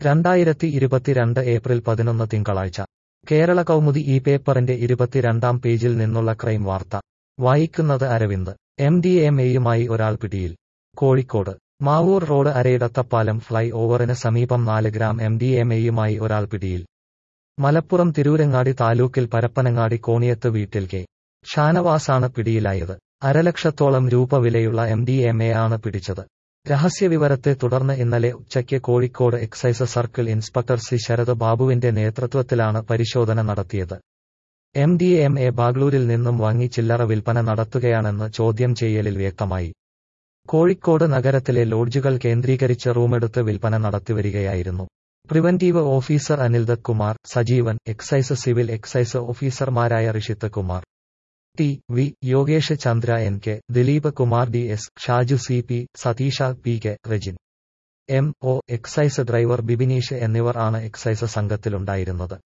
രണ്ടായിരത്തി ഇരുപത്തിരണ്ട് ഏപ്രിൽ പതിനൊന്ന് തിങ്കളാഴ്ച കേരള കൗമുദി ഈ പേപ്പറിന്റെ ഇരുപത്തിരണ്ടാം പേജിൽ നിന്നുള്ള ക്രൈം വാർത്ത വായിക്കുന്നത് അരവിന്ദ് എം ഡി എം എയുമായി ഒരാൾ പിടിയിൽ കോഴിക്കോട് മാവൂർ റോഡ് അരയിടത്തപ്പാലം ഫ്ലൈ ഓവറിന് സമീപം നാല് ഗ്രാം എം ഡി എം എയുമായി ഒരാൾ പിടിയിൽ മലപ്പുറം തിരൂരങ്ങാടി താലൂക്കിൽ പരപ്പനങ്ങാടി കോണിയത്ത് വീട്ടിൽ കെ ഷാനവാസാണ് പിടിയിലായത് അരലക്ഷത്തോളം രൂപ വിലയുള്ള എം ഡി എം എ ആണ് പിടിച്ചത് രഹസ്യവിവരത്തെ തുടർന്ന് ഇന്നലെ ഉച്ചയ്ക്ക് Kozhikode excise circle inspector C Sarath ബാബുവിന്റെ നേതൃത്വത്തിലാണ് പരിശോധന നടത്തിയത് എം ഡി എം എ ബാഗ്ലൂരിൽ നിന്നും വാങ്ങി ചില്ലറ വിൽപ്പന നടത്തുകയാണെന്ന് ചോദ്യം ചെയ്യലിൽ വ്യക്തമായി കോഴിക്കോട് നഗരത്തിലെ ലോഡ്ജുകൾ കേന്ദ്രീകരിച്ച് റൂമെടുത്ത് വിൽപ്പന നടത്തിവരികയായിരുന്നു preventive officer Anildath Kumar Sajeevan excise civil excise ഓഫീസർമാരായ Rishith Kumar T V Yogesh Chandra N K Dileep Kumar D S Shaju C P Satheesha P K Rejin M O excise driver Bibinish എന്നിവർ ആണ് എക്സൈസ് സംഘത്തിലുണ്ടായിരുന്നത്